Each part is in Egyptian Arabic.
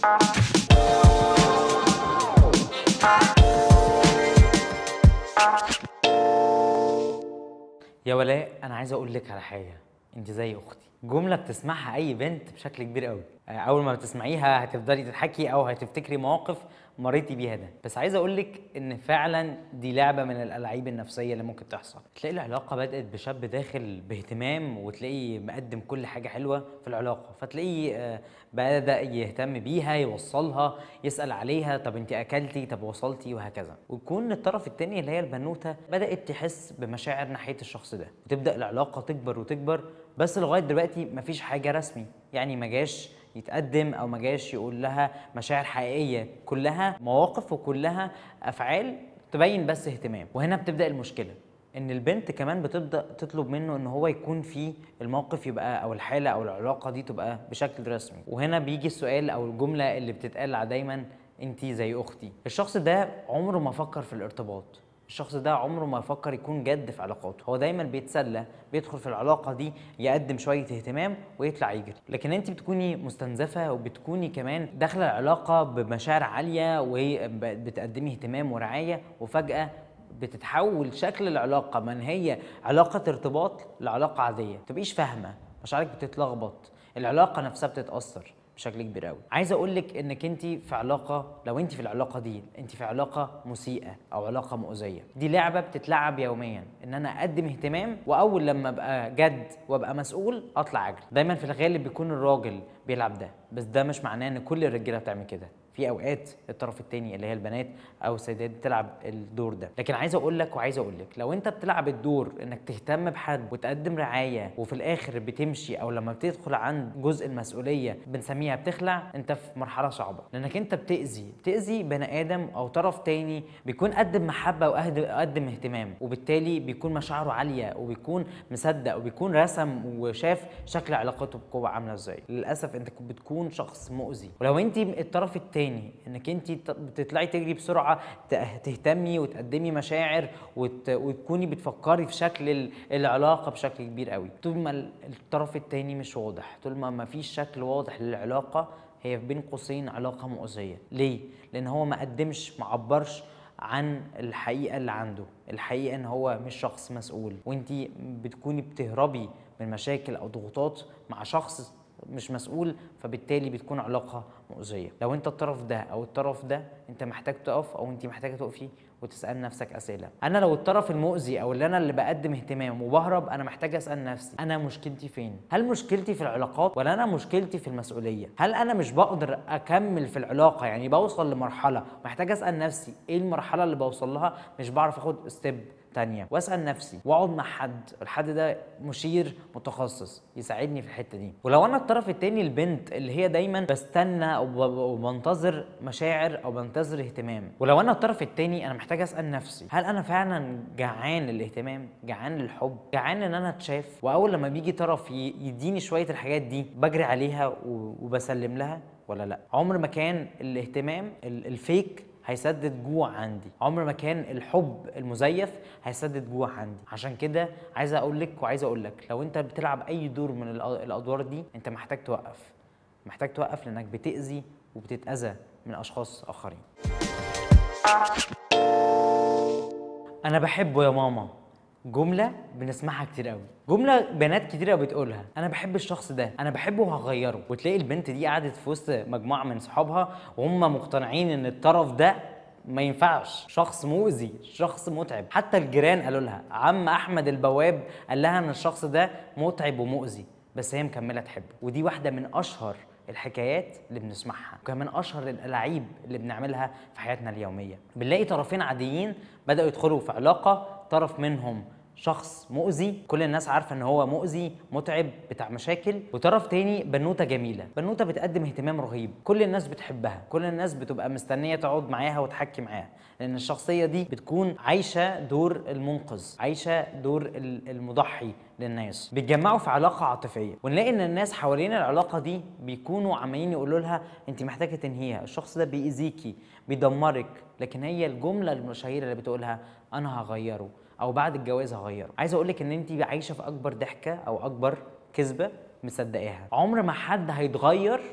يا ولاء انا عايز اقول لك على حاجه انت زي اختي جمله بتسمعها اي بنت بشكل كبير قوي اول ما بتسمعيها هتفضلي تضحكي او هتفتكري مواقف مريتي بيها ده بس عايز اقول لك ان فعلا دي لعبه من الالعاب النفسيه اللي ممكن تحصل تلاقي العلاقه بدات بشاب داخل باهتمام وتلاقيه مقدم كل حاجه حلوه في العلاقه فتلاقيه آه، بدا يهتم بيها يوصلها يسال عليها طب انت اكلتي طب وصلتي وهكذا ويكون الطرف التاني اللي هي البنوته بدات تحس بمشاعر ناحيه الشخص ده وتبدا العلاقه تكبر وتكبر بس لغايه دلوقتي مفيش حاجه رسمي يعني ما جاش يتقدم او ما جاش يقول لها مشاعر حقيقيه كلها مواقف وكلها افعال تبين بس اهتمام وهنا بتبدا المشكله ان البنت كمان بتبدا تطلب منه ان هو يكون في الموقف يبقى او الحاله او العلاقه دي تبقى بشكل رسمي وهنا بيجي السؤال او الجمله اللي بتتقال دايما انت زي اختي الشخص ده عمره ما فكر في الارتباط الشخص ده عمره ما يفكر يكون جد في علاقاته هو دايما بيتسلى بيدخل في العلاقه دي يقدم شويه اهتمام ويطلع يجري لكن انت بتكوني مستنزفه وبتكوني كمان داخله العلاقه بمشاعر عاليه وبتقدمي اهتمام ورعايه وفجاه بتتحول شكل العلاقه من هي علاقه ارتباط لعلاقه عاديه تبقيش فاهمه مشاعرك بتتلخبط العلاقه نفسها بتتاثر بشكل كبير قوي عايز اقول لك انك انت في علاقه لو انت في العلاقه دي انت في علاقه مسيئه او علاقه مؤذيه دي لعبه بتتلعب يوميا ان انا اقدم اهتمام واول لما ابقى جد وابقى مسؤول اطلع اجري دايما في الغالب بيكون الراجل بيلعب ده بس ده مش معناه ان كل الرجاله بتعمل كده في اوقات الطرف الثاني اللي هي البنات او السيدات بتلعب الدور ده لكن عايز اقول لك وعايز اقول لك لو انت بتلعب الدور انك تهتم بحد وتقدم رعايه وفي الاخر بتمشي او لما بتدخل عند جزء المسؤوليه بنسميها بتخلع انت في مرحله صعبه لانك انت بتاذي بتاذي بني ادم او طرف تاني بيكون قدم محبه وقدم اهتمام وبالتالي بيكون مشاعره عاليه وبيكون مصدق وبيكون رسم وشاف شكل علاقته بقوه عامله ازاي للاسف انت بتكون شخص مؤذي ولو انت الطرف التاني تاني انك انت بتطلعي تجري بسرعه تهتمي وتقدمي مشاعر وت... وتكوني بتفكري في شكل العلاقه بشكل كبير قوي طول ما الطرف التاني مش واضح طول ما ما فيش شكل واضح للعلاقه هي بين قوسين علاقه مؤذيه ليه لان هو ما قدمش ما عبرش عن الحقيقه اللي عنده الحقيقه ان هو مش شخص مسؤول وانت بتكوني بتهربي من مشاكل او ضغوطات مع شخص مش مسؤول فبالتالي بتكون علاقه مؤذيه لو انت الطرف ده او الطرف ده انت محتاج تقف او انت محتاجه تقفي وتسال نفسك اسئله انا لو الطرف المؤذي او اللي انا اللي بقدم اهتمام وبهرب انا محتاج اسال نفسي انا مشكلتي فين هل مشكلتي في العلاقات ولا انا مشكلتي في المسؤوليه هل انا مش بقدر اكمل في العلاقه يعني بوصل لمرحله محتاج اسال نفسي ايه المرحله اللي بوصل لها مش بعرف اخد ستيب تانية واسال نفسي واقعد مع حد الحد ده مشير متخصص يساعدني في الحته دي ولو انا الطرف التاني البنت اللي هي دايما بستنى او بنتظر مشاعر او بنتظر اهتمام ولو انا الطرف التاني انا محتاج اسال نفسي هل انا فعلا جعان للاهتمام جعان للحب جعان ان انا اتشاف واول لما بيجي طرف يديني شويه الحاجات دي بجري عليها وبسلم لها ولا لا عمر ما كان الاهتمام الفيك هيسدد جوع عندي عمر ما كان الحب المزيف هيسدد جوع عندي عشان كده عايز اقول لك وعايز اقول لك لو انت بتلعب اي دور من الادوار دي انت محتاج توقف محتاج توقف لانك بتاذي وبتتاذى من اشخاص اخرين انا بحبه يا ماما جمله بنسمعها كتير قوي جمله بنات كتيره بتقولها انا بحب الشخص ده انا بحبه وهغيره وتلاقي البنت دي قعدت في وسط مجموعه من صحابها وهم مقتنعين ان الطرف ده ما ينفعش شخص مؤذي شخص متعب حتى الجيران قالوا لها عم احمد البواب قال لها ان الشخص ده متعب ومؤذي بس هي مكمله تحبه ودي واحده من اشهر الحكايات اللي بنسمعها وكمان اشهر الالعاب اللي بنعملها في حياتنا اليوميه بنلاقي طرفين عاديين بداوا يدخلوا في علاقه طرف منهم شخص مؤذي كل الناس عارفه ان هو مؤذي متعب بتاع مشاكل وطرف تاني بنوته جميله بنوته بتقدم اهتمام رهيب كل الناس بتحبها كل الناس بتبقى مستنيه تقعد معاها وتحكي معاها لان الشخصيه دي بتكون عايشه دور المنقذ عايشه دور المضحي للناس بيتجمعوا في علاقه عاطفيه ونلاقي ان الناس حوالين العلاقه دي بيكونوا عمالين يقولوا لها انت محتاجه تنهيها الشخص ده بيأذيكي بيدمرك لكن هي الجمله المشهيره اللي بتقولها انا هغيره او بعد الجواز هغيره عايز اقول لك ان انت عايشه في اكبر ضحكه او اكبر كذبه مصدقاها عمر ما حد هيتغير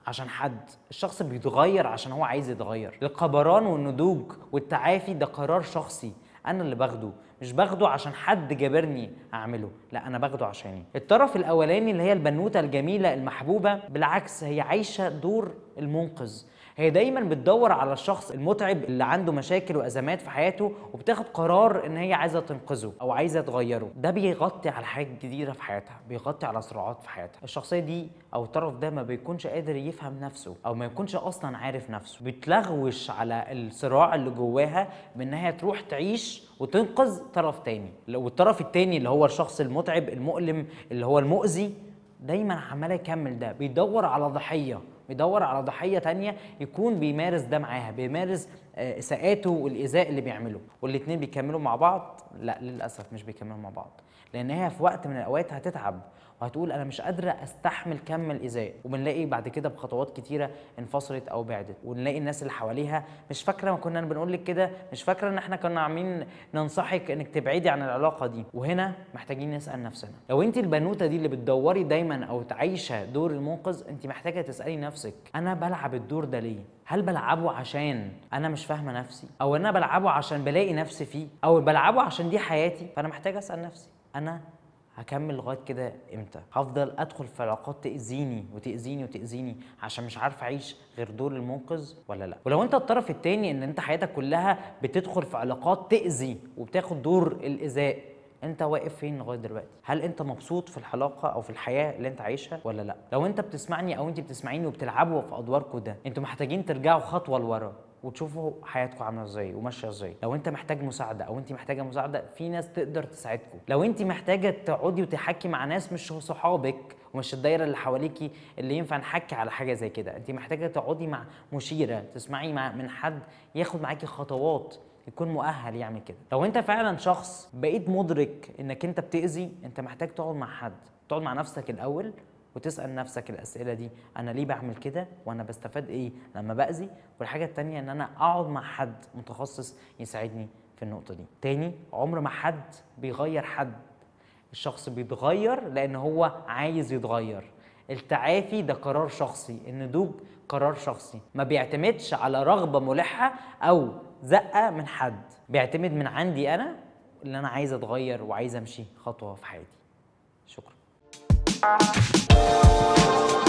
عشان حد الشخص بيتغير عشان هو عايز يتغير القبران والنضوج والتعافي ده قرار شخصي انا اللي باخده مش باخده عشان حد جابرني اعمله لا انا باخده عشاني الطرف الاولاني اللي هي البنوته الجميله المحبوبه بالعكس هي عايشه دور المنقذ هي دايما بتدور على الشخص المتعب اللي عنده مشاكل وازمات في حياته وبتاخد قرار ان هي عايزه تنقذه او عايزه تغيره ده بيغطي على حاجات كتيره في حياتها بيغطي على صراعات في حياتها الشخصيه دي او الطرف ده ما بيكونش قادر يفهم نفسه او ما يكونش اصلا عارف نفسه بتلغوش على الصراع اللي جواها بان هي تروح تعيش وتنقذ طرف تاني والطرف التاني اللي هو الشخص المتعب المؤلم اللي هو المؤذي دايما عمال يكمل ده بيدور على ضحيه بيدور على ضحيه تانية يكون بيمارس ده معاها بيمارس آه، اساءاته والايذاء اللي بيعمله والاتنين بيكملوا مع بعض لا للاسف مش بيكملوا مع بعض لان هي في وقت من الاوقات هتتعب وهتقول انا مش قادره استحمل كم الايذاء وبنلاقي بعد كده بخطوات كتيره انفصلت او بعدت ونلاقي الناس اللي حواليها مش فاكره ما كنا بنقول لك كده مش فاكره ان احنا كنا عاملين ننصحك انك تبعدي عن العلاقه دي وهنا محتاجين نسال نفسنا لو انت البنوته دي اللي بتدوري دايما او تعيشه دور المنقذ انت محتاجه تسالي نفسك انا بلعب الدور ده ليه هل بلعبه عشان انا مش فاهمه نفسي او انا بلعبه عشان بلاقي نفسي فيه او بلعبه عشان دي حياتي فانا محتاجه اسال نفسي انا هكمل لغايه كده امتى هفضل ادخل في علاقات تاذيني وتاذيني وتاذيني عشان مش عارف اعيش غير دور المنقذ ولا لا ولو انت الطرف التاني ان انت حياتك كلها بتدخل في علاقات تاذي وبتاخد دور الايذاء انت واقف فين لغايه دلوقتي هل انت مبسوط في العلاقه او في الحياه اللي انت عايشها ولا لا لو انت بتسمعني او انت بتسمعيني وبتلعبوا في ادواركم ده انتوا محتاجين ترجعوا خطوه لورا وتشوفوا حياتكم عامله ازاي وماشيه ازاي لو انت محتاج مساعده او انت محتاجه مساعده في ناس تقدر تساعدكم لو انت محتاجه تقعدي وتحكي مع ناس مش صحابك ومش الدايره اللي حواليكي اللي ينفع نحكي على حاجه زي كده انت محتاجه تقعدي مع مشيره تسمعي مع من حد ياخد معاكي خطوات يكون مؤهل يعمل كده لو انت فعلا شخص بقيت مدرك انك انت بتاذي انت محتاج تقعد مع حد تقعد مع نفسك الاول وتسال نفسك الاسئله دي انا ليه بعمل كده وانا بستفاد ايه لما باذي والحاجه الثانيه ان انا اقعد مع حد متخصص يساعدني في النقطه دي تاني عمر ما حد بيغير حد الشخص بيتغير لان هو عايز يتغير التعافي ده قرار شخصي النضوج قرار شخصي ما بيعتمدش على رغبه ملحه او زقه من حد بيعتمد من عندي انا اللي انا عايز اتغير وعايز امشي خطوه في حياتي شكرا Música